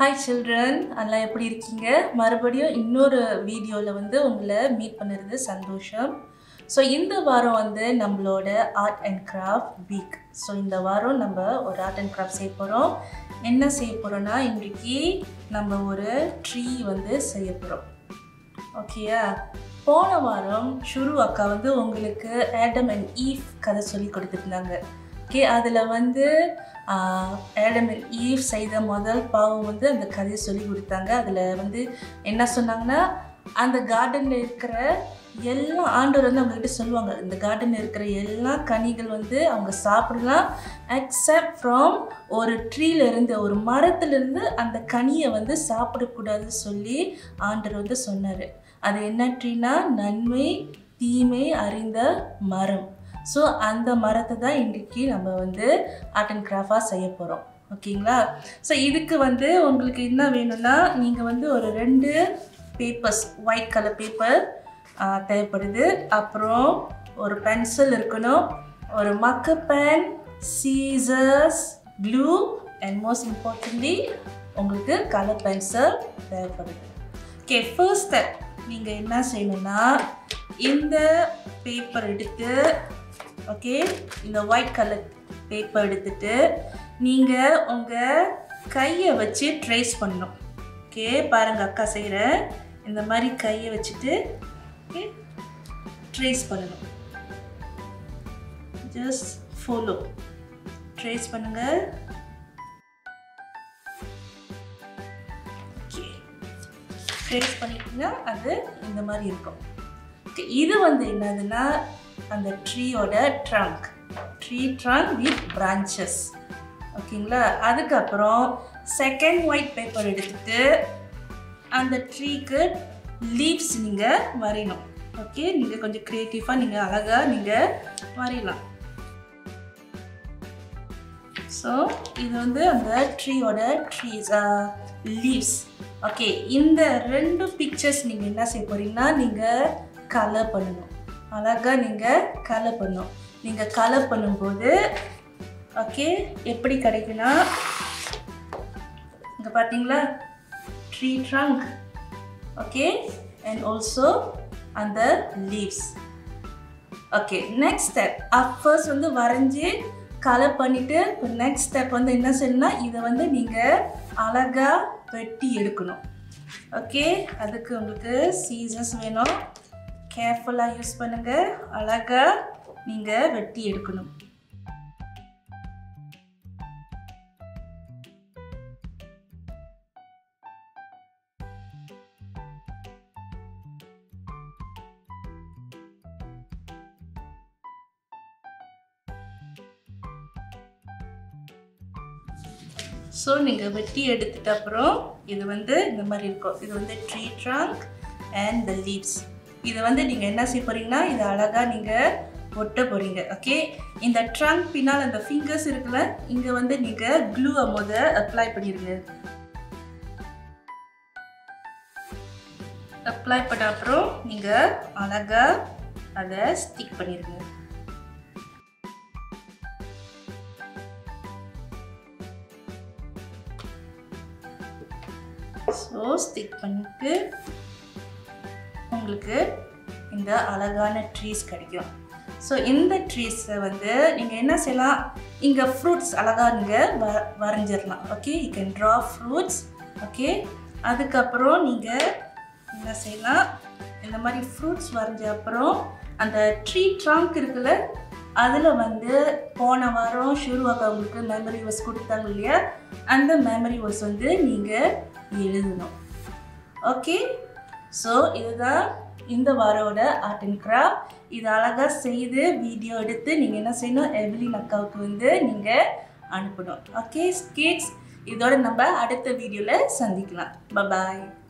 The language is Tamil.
ஹாய் சில்ட்ரன் எல்லாம் எப்படி இருக்கீங்க மறுபடியும் இன்னொரு வீடியோவில் வந்து உங்களை மீட் பண்ணுறது சந்தோஷம் ஸோ இந்த வாரம் வந்து நம்மளோட art and craft week so இந்த வாரம் நம்ம ஒரு ஆர்ட் அண்ட் கிராஃப்ட் செய்ய போகிறோம் என்ன செய்ய போகிறோன்னா இன்றைக்கி நம்ம ஒரு ட்ரீ வந்து செய்ய போகிறோம் ஓகேயா போன வாரம் ஷுரு அக்கா வந்து உங்களுக்கு ஆடம் அண்ட் ஈஃப் கதை சொல்லி கொடுத்துருந்தாங்க ஓகே அதில் வந்து ஆடம் அண்ட் ஈவ் செய்த முதல் பாவம் வந்து அந்த கதையை சொல்லி கொடுத்தாங்க அதில் வந்து என்ன சொன்னாங்கன்னா அந்த கார்டனில் இருக்கிற எல்லா ஆண்டவர் வந்து அவங்ககிட்ட சொல்லுவாங்க இந்த கார்டனில் இருக்கிற எல்லா கனிகள் வந்து அவங்க சாப்பிடலாம் எக்ஸப்ட் ஃப்ரம் ஒரு ட்ரீலேருந்து ஒரு மரத்துலேருந்து அந்த கனியை வந்து சாப்பிடக்கூடாதுன்னு சொல்லி ஆண்டவர் வந்து சொன்னார் அது என்ன ட்ரீனா நன்மை தீமை அறிந்த மரம் ஸோ அந்த மரத்தை தான் இன்றைக்கி நம்ம வந்து ஆர்ட் அண்ட் கிராஃபாக செய்ய போகிறோம் ஓகேங்களா ஸோ இதுக்கு வந்து உங்களுக்கு என்ன வேணும்னா நீங்கள் வந்து ஒரு ரெண்டு பேப்பர்ஸ் ஒயிட் கலர் பேப்பர் தேவைப்படுது அப்புறம் ஒரு பென்சில் இருக்கணும் ஒரு மக்க pen scissors glue and most importantly உங்களுக்கு கலர் பென்சில் தேவைப்படுது ஓகே ஃபர்ஸ்ட் ஸ்டெப் நீங்கள் என்ன செய்யணும்னா இந்த பேப்பர் எடுத்து ஓகே இந்த ஒயிட் கலர் பேப்பர் எடுத்துட்டு நீங்கள் உங்கள் கையை வச்சு ட்ரேஸ் பண்ணணும் ஓகே பாருங்கள் அக்கா செய்கிறேன் இந்த மாதிரி கையை வச்சுட்டு ஓகே ட்ரேஸ் பண்ணணும் ஜஸ்ட் ஃபாலோ ட்ரேஸ் பண்ணுங்கள் ஓகே ட்ரேஸ் பண்ணிட்டீங்கன்னா அது இந்த மாதிரி இருக்கும் ஓகே இது வந்து என்னதுன்னா அந்த ட்ரீயோட trunk tree trunk with branches ஓகேங்களா அதுக்கப்புறம் செகண்ட் ஒயிட் பேப்பர் எடுத்துட்டு அந்த ட்ரீக்கு லீவ்ஸ் நீங்கள் வரையணும் ஓகே நீங்கள் கொஞ்சம் க்ரியேட்டிவாக நீங்கள் அழகாக நீங்கள் வரையலாம் ஸோ இது வந்து அந்த ட்ரீயோட ட்ரீஸ் லீவ்ஸ் ஓகே இந்த ரெண்டு பிக்சர்ஸ் நீங்கள் என்ன செய்ய போகிறீங்கன்னா நீங்கள் கலர் பண்ணணும் அழகாக நீங்கள் கலர் பண்ணணும் நீங்கள் கலர் பண்ணும்போது ஓகே எப்படி கிடைக்குன்னா இங்கே பார்த்தீங்களா tree trunk okay and also அந்த leaves okay next step up first வந்து வரைஞ்சி கலர் பண்ணிவிட்டு இப்போ நெக்ஸ்ட் ஸ்டெப் வந்து என்ன செய்யணும்னா இதை வந்து நீங்கள் அழகாக வெட்டி எடுக்கணும் ஓகே அதுக்கு உங்களுக்கு சீசன்ஸ் வேணும் கேர்ஃபுல்லாக யூஸ் பண்ணுங்கள் அழகாக நீங்கள் வெட்டி எடுக்கணும் ஸோ நீங்கள் வெட்டி எடுத்துட்ட அப்புறம் இது வந்து இந்த மாதிரி இருக்கும் இது வந்து tree trunk and the leaves இதை வந்து நீங்கள் என்ன செய்ய போகிறீங்கன்னா இதை அழகாக நீங்கள் ஒட்ட போகிறீங்க ஓகே இந்த ட்ரங்க் பின்னால் அந்த ஃபிங்கர்ஸ் இருக்குல்ல இங்கே வந்து நீங்கள் க்ளூவை முத அப்ளை பண்ணிடுங்க அப்ளை பண்ண அப்புறம் நீங்கள் அழகாக அதை ஸ்டிக் பண்ணிடுங்க ஸோ ஸ்டிக் பண்ணிட்டு உங்களுக்கு இந்த அழகான ட்ரீஸ் கிடைக்கும் ஸோ இந்த ட்ரீஸை வந்து நீங்கள் என்ன செய்யலாம் இங்கே ஃப்ரூட்ஸ் அழகாக நீங்கள் வ வரைஞ்சிடலாம் okay you can draw fruits okay அதுக்கப்புறம் நீங்கள் என்ன செய்யலாம் இந்த மாதிரி ஃப்ரூட்ஸ் வரைஞ்ச அப்புறம் அந்த ட்ரீ ட்ரங்க் இருக்குல்ல அதில் வந்து போன வாரம் ஷுருவாக்கா உங்களுக்கு மெமரி வர்ஸ் கொடுத்தாங்க இல்லையா அந்த மெமரி வர்ஸ் வந்து நீங்கள் எழுதணும் ஓகே ஸோ இதுதான் இந்த வாரோட ஆர்ட் அண்ட் கிராஃப்ட் இது அழகாக செய்து வீடியோ எடுத்து நீங்கள் என்ன செய்யணும் எவ்லின் அக்காவுக்கு வந்து நீங்கள் அனுப்பணும் ஓகே கிட்ஸ் இதோட நம்ம அடுத்த வீடியோவில் சந்திக்கலாம் பபாய்